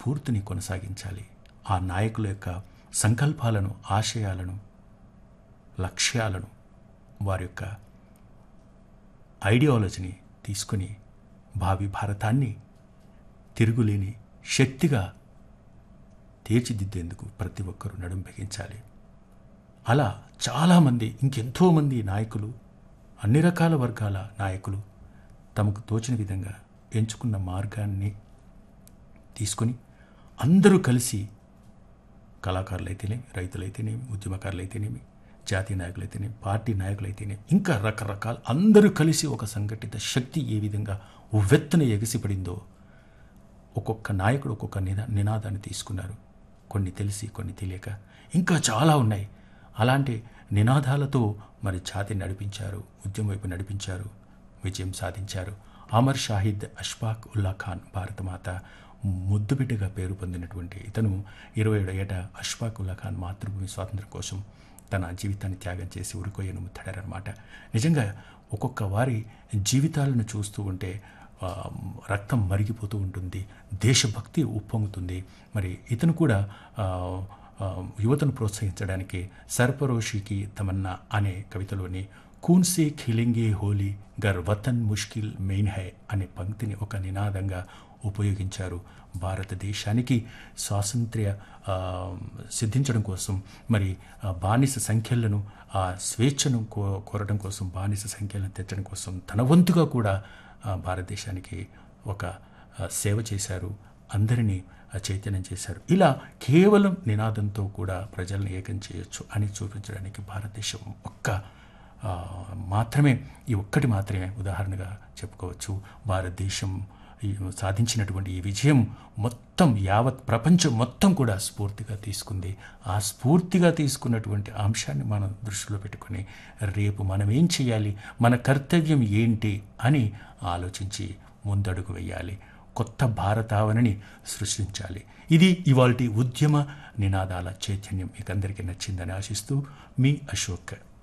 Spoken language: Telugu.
స్ఫూర్తిని కొనసాగించాలి ఆ నాయకుల యొక్క సంకల్పాలను ఆశయాలను లక్ష్యాలను వారి యొక్క ఐడియాలజీని తీసుకుని భావి భారతాన్ని తిరుగులేని శక్తిగా తీర్చిదిద్దేందుకు ప్రతి ఒక్కరూ నడుం బిగించాలి అలా చాలామంది ఇంకెంతోమంది నాయకులు అన్ని రకాల వర్గాల నాయకులు తమకు తోచిన విధంగా ఎంచుకున్న మార్గాన్ని తీసుకొని అందరూ కలిసి కళాకారులైతేనేమి రైతులైతేనేమి ఉద్యమకారులైతేనేమి జాతీయ నాయకులైతేనేమి పార్టీ నాయకులైతేనేమి ఇంకా రకరకాల అందరూ కలిసి ఒక సంఘటిత శక్తి ఏ విధంగా ఉవ్వెత్తున ఎగసిపడిందో ఒక్కొక్క నాయకుడు ఒక్కొక్క నినా నినాదాన్ని తీసుకున్నారు కొన్ని తెలిసి కొన్ని తెలియక ఇంకా చాలా ఉన్నాయి అలాంటి నినాదాలతో మరి ఛాతి నడిపించారు ఉద్యమం వైపు నడిపించారు విజయం సాధించారు అమర్ షాహిద్ అష్ఫాక్ ఉల్లా ఖాన్ భారతమాత ముద్దుబిడ్డగా పేరు పొందినటువంటి ఇతను ఇరవై ఏడు ఏట అష్ఫాక్ ఉల్లా ఖాన్ మాతృభూమి స్వాతంత్రం కోసం తన జీవితాన్ని త్యాగం చేసి ఉరికొయ్యను ముత్తాడారనమాట నిజంగా ఒక్కొక్క వారి జీవితాలను చూస్తూ ఉంటే ఆ, రక్తం మరిగిపోతూ ఉంటుంది దేశభక్తి ఉప్పొంగుతుంది మరి ఇతను కూడా ఆ, ఆ, యువతను ప్రోత్సహించడానికి సర్పరోషికి తమన్నా అనే కవితలోని కూన్ సే ఖిలింగే హోలీ గర్ వతన్ ముష్కిల్ మెయిన్ హై అనే పంక్తిని ఒక నినాదంగా ఉపయోగించారు భారతదేశానికి స్వాతంత్ర్య ఆ, సిద్ధించడం కోసం మరి ఆ, బానిస సంఖ్యలను ఆ స్వేచ్ఛను కో కోరడం కోసం బానిస సంఖ్యలను తెచ్చడం కోసం తన వంతుగా కూడా ఆ, భారతదేశానికి ఒక ఆ, సేవ చేశారు అందరినీ ఆ, చైతన్యం చేశారు ఇలా కేవలం నినాదంతో కూడా ప్రజల్ని ఏకం చేయొచ్చు అని చూపించడానికి భారతదేశం ఒక్క ఆ, మాత్రమే ఈ ఒక్కటి మాత్రమే ఉదాహరణగా చెప్పుకోవచ్చు భారతదేశం ఈ సాధించినటువంటి ఈ విజయం మొత్తం యావత్ ప్రపంచం మొత్తం కూడా స్ఫూర్తిగా తీసుకుంది ఆ స్ఫూర్తిగా తీసుకున్నటువంటి అంశాన్ని మనం దృష్టిలో పెట్టుకొని రేపు మనం ఏం చేయాలి మన కర్తవ్యం ఏంటి అని ఆలోచించి ముందడుగు వేయాలి కొత్త భారతావనిని సృష్టించాలి ఇది ఇవాల్టి ఉద్యమ నినాదాల చైతన్యం మీకందరికీ నచ్చిందని ఆశిస్తూ మీ అశోక్